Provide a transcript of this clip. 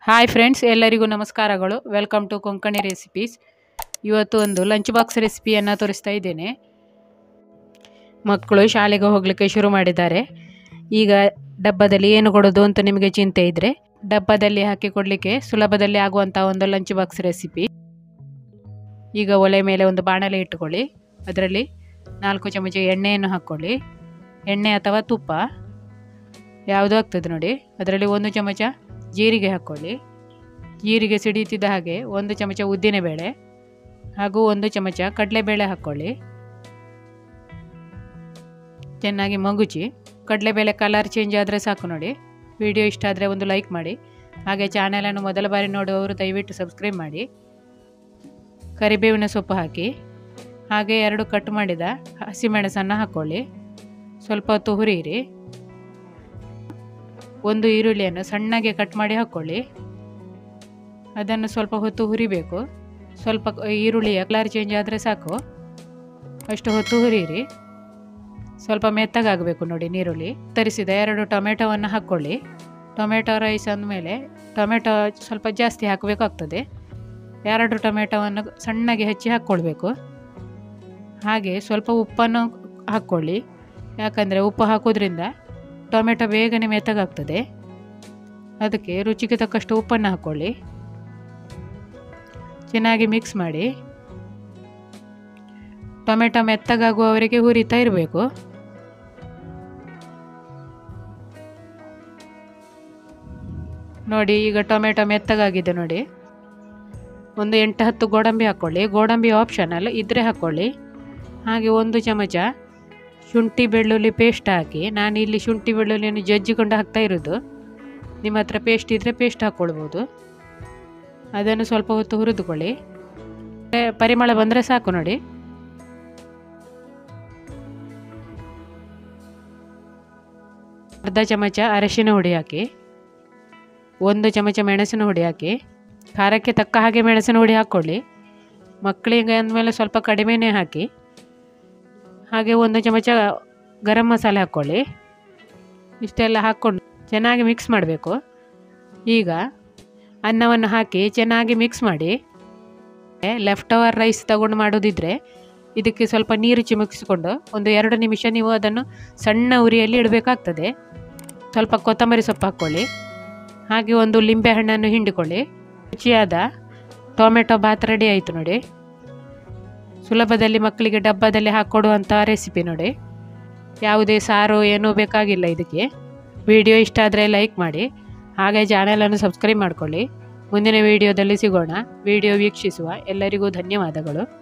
hi friends ಎಲ್ಲರಿಗೂ ನಮಸ್ಕಾರಗಳು welcome to Konkani recipes ಇವತ್ತು ಒಂದು ಲಂಚ್ ಬಾಕ್ಸ್ ರೆಸಿಪಿಯನ್ನು ತೋರಿಸ್ತಾ ಇದ್ದೇನೆ ಮಕ್ಕಳು ಶಾಲೆಗೆ ಹೋಗಲಿಕ್ಕೆ ಶುರು ಮಾಡಿದ್ದಾರೆ ಈಗ ಡಬ್ಬದಲ್ಲಿ ಏನು ಕೊಡೋದು ಅಂತ ನಿಮಗೆ ಚಿಂತೆ ಇದ್ದರೆ ಡಬ್ಬದಲ್ಲಿ ಹಾಕಿ ಕೊಡಲಿಕ್ಕೆ ಸುಲಭದಲ್ಲಿ ಆಗುವಂಥ ಒಂದು ಲಂಚ್ ಬಾಕ್ಸ್ ರೆಸಿಪಿ ಈಗ ಒಲೆ ಮೇಲೆ ಒಂದು ಬಾಣಲೆ ಇಟ್ಟುಕೊಳ್ಳಿ ಅದರಲ್ಲಿ ನಾಲ್ಕು ಚಮಚ ಎಣ್ಣೆಯನ್ನು ಹಾಕ್ಕೊಳ್ಳಿ ಎಣ್ಣೆ ಅಥವಾ ತುಪ್ಪ ಯಾವುದು ಆಗ್ತದೆ ನೋಡಿ ಅದರಲ್ಲಿ ಒಂದು ಚಮಚ ಜೀರಿಗೆ ಹಾಕ್ಕೊಳ್ಳಿ ಜೀರಿಗೆ ಸಿಡಿಯುತ್ತಿದ್ದ ಹಾಗೆ ಒಂದು ಚಮಚ ಉದ್ದಿನಬೇಳೆ ಹಾಗೂ ಒಂದು ಚಮಚ ಕಡಲೆಬೇಳೆ ಹಾಕ್ಕೊಳ್ಳಿ ಚೆನ್ನಾಗಿ ಮಗುಚಿ ಕಡಲೆಬೇಳೆ ಕಲರ್ ಚೇಂಜ್ ಆದರೆ ಸಾಕು ನೋಡಿ ವಿಡಿಯೋ ಇಷ್ಟ ಆದರೆ ಒಂದು ಲೈಕ್ ಮಾಡಿ ಹಾಗೆ ಚಾನಲನ್ನು ಮೊದಲ ಬಾರಿ ನೋಡುವವರು ದಯವಿಟ್ಟು ಸಬ್ಸ್ಕ್ರೈಬ್ ಮಾಡಿ ಕರಿಬೇವಿನ ಸೊಪ್ಪು ಹಾಕಿ ಹಾಗೆ ಎರಡು ಕಟ್ ಮಾಡಿದ ಹಸಿಮೆಣಸನ್ನು ಹಾಕ್ಕೊಳ್ಳಿ ಸ್ವಲ್ಪ ಹೊತ್ತು ಹುರಿಯಿರಿ ಒಂದು ಈರುಳ್ಳಿಯನ್ನು ಸಣ್ಣಗೆ ಕಟ್ ಮಾಡಿ ಹಾಕ್ಕೊಳ್ಳಿ ಅದನ್ನು ಸ್ವಲ್ಪ ಹೊತ್ತು ಹುರಿಬೇಕು ಸ್ವಲ್ಪ ಈರುಳ್ಳಿಯ ಕಲರ್ ಚೇಂಜ್ ಆದರೆ ಸಾಕು ಅಷ್ಟು ಹೊತ್ತು ಹುರಿಯಿರಿ ಸ್ವಲ್ಪ ಮೆತ್ತಗಾಗಬೇಕು ನೋಡಿ ನೀರುಳ್ಳಿ ತರಿಸಿದ ಎರಡು ಟೊಮೆಟೊವನ್ನು ಹಾಕ್ಕೊಳ್ಳಿ ಟೊಮೆಟೊ ರೈಸ್ ಅಂದಮೇಲೆ ಟೊಮೆಟೊ ಸ್ವಲ್ಪ ಜಾಸ್ತಿ ಹಾಕಬೇಕಾಗ್ತದೆ ಎರಡು ಟೊಮೆಟೊವನ್ನು ಸಣ್ಣಗೆ ಹೆಚ್ಚಿ ಹಾಕ್ಕೊಳ್ಬೇಕು ಹಾಗೆ ಸ್ವಲ್ಪ ಉಪ್ಪನ್ನು ಹಾಕ್ಕೊಳ್ಳಿ ಯಾಕಂದರೆ ಉಪ್ಪು ಹಾಕೋದ್ರಿಂದ ಟೊಮೆಟೊ ಬೇಗನೆ ಮೆತ್ತಗಾಗ್ತದೆ ಅದಕ್ಕೆ ರುಚಿಗೆ ತಕ್ಕಷ್ಟು ಉಪ್ಪನ್ನು ಹಾಕ್ಕೊಳ್ಳಿ ಚೆನ್ನಾಗಿ ಮಿಕ್ಸ್ ಮಾಡಿ ಟೊಮೆಟೊ ಮೆತ್ತಗಾಗುವವರೆಗೆ ಹುರಿತಾ ಇರಬೇಕು ನೋಡಿ ಈಗ ಟೊಮೆಟೊ ಮೆತ್ತಗಾಗಿದೆ ನೋಡಿ ಒಂದು ಎಂಟು ಹತ್ತು ಗೋಡಂಬಿ ಹಾಕ್ಕೊಳ್ಳಿ ಗೋಡಂಬಿ ಆಪ್ಷನಲ್ ಇದ್ದರೆ ಹಾಕ್ಕೊಳ್ಳಿ ಹಾಗೆ ಒಂದು ಚಮಚ ಶುಂಠಿ ಬೆಳ್ಳುಳ್ಳಿ ಪೇಸ್ಟ್ ಹಾಕಿ ನಾನು ಇಲ್ಲಿ ಶುಂಠಿ ಬೆಳ್ಳುಳ್ಳಿಯನ್ನು ಜಜ್ಜಿಕೊಂಡು ಹಾಕ್ತಾ ಇರೋದು ನಿಮ್ಮ ಹತ್ರ ಪೇಸ್ಟ್ ಇದ್ದರೆ ಪೇಸ್ಟ್ ಹಾಕ್ಕೊಳ್ಬೋದು ಅದನ್ನು ಸ್ವಲ್ಪ ಹೊತ್ತು ಹುರಿದುಕೊಳ್ಳಿ ಪರಿಮಳ ಬಂದರೆ ಸಾಕು ನೋಡಿ ಅರ್ಧ ಚಮಚ ಅರಶಿನ ಹುಡಿ ಹಾಕಿ ಒಂದು ಚಮಚ ಮೆಣಸಿನ ಹುಡಿ ಹಾಕಿ ಖಾರಕ್ಕೆ ತಕ್ಕ ಹಾಗೆ ಮೆಣಸಿನ ಹುಡಿ ಹಾಕ್ಕೊಳ್ಳಿ ಮಕ್ಕಳಿಗೆ ಅಂದಮೇಲೆ ಸ್ವಲ್ಪ ಕಡಿಮೆನೇ ಹಾಕಿ ಹಾಗೆ ಒಂದು ಚಮಚ ಗರಂ ಮಸಾಲೆ ಹಾಕ್ಕೊಳ್ಳಿ ಇಷ್ಟೆಲ್ಲ ಹಾಕ್ಕೊಂಡು ಚೆನ್ನಾಗಿ ಮಿಕ್ಸ್ ಮಾಡಬೇಕು ಈಗ ಅನ್ನವನ್ನು ಹಾಕಿ ಚೆನ್ನಾಗಿ ಮಿಕ್ಸ್ ಮಾಡಿ ಲೆಫ್ಟ್ ಓವರ್ ರೈಸ್ ತಗೊಂಡು ಮಾಡೋದಿದ್ರೆ ಇದಕ್ಕೆ ಸ್ವಲ್ಪ ನೀರು ಚಿಮುಕಿಸಿಕೊಂಡು ಒಂದು ಎರಡು ನಿಮಿಷ ನೀವು ಅದನ್ನು ಸಣ್ಣ ಉರಿಯಲ್ಲಿ ಇಡಬೇಕಾಗ್ತದೆ ಸ್ವಲ್ಪ ಕೊತ್ತಂಬರಿ ಸೊಪ್ಪು ಹಾಕ್ಕೊಳ್ಳಿ ಹಾಗೆ ಒಂದು ಲಿಂಬೆ ಹಣ್ಣನ್ನು ಹಿಂಡಿಕೊಳ್ಳಿ ರುಚಿಯಾದ ಟೊಮೆಟೊ ಬಾತ್ ರೆಡಿ ಆಯಿತು ನೋಡಿ ಸುಲಭದಲ್ಲಿ ಮಕ್ಕಳಿಗೆ ಡಬ್ಬದಲ್ಲಿ ಹಾಕ್ಕೊಡುವಂಥ ರೆಸಿಪಿ ನೋಡಿ ಯಾವುದೇ ಸಾರು ಏನೂ ಬೇಕಾಗಿಲ್ಲ ಇದಕ್ಕೆ ವಿಡಿಯೋ ಇಷ್ಟ ಆದರೆ ಲೈಕ್ ಮಾಡಿ ಹಾಗೆ ಚಾನಲನ್ನು ಸಬ್ಸ್ಕ್ರೈಬ್ ಮಾಡಿಕೊಳ್ಳಿ ಮುಂದಿನ ವಿಡಿಯೋದಲ್ಲಿ ಸಿಗೋಣ ವಿಡಿಯೋ ವೀಕ್ಷಿಸುವ ಎಲ್ಲರಿಗೂ ಧನ್ಯವಾದಗಳು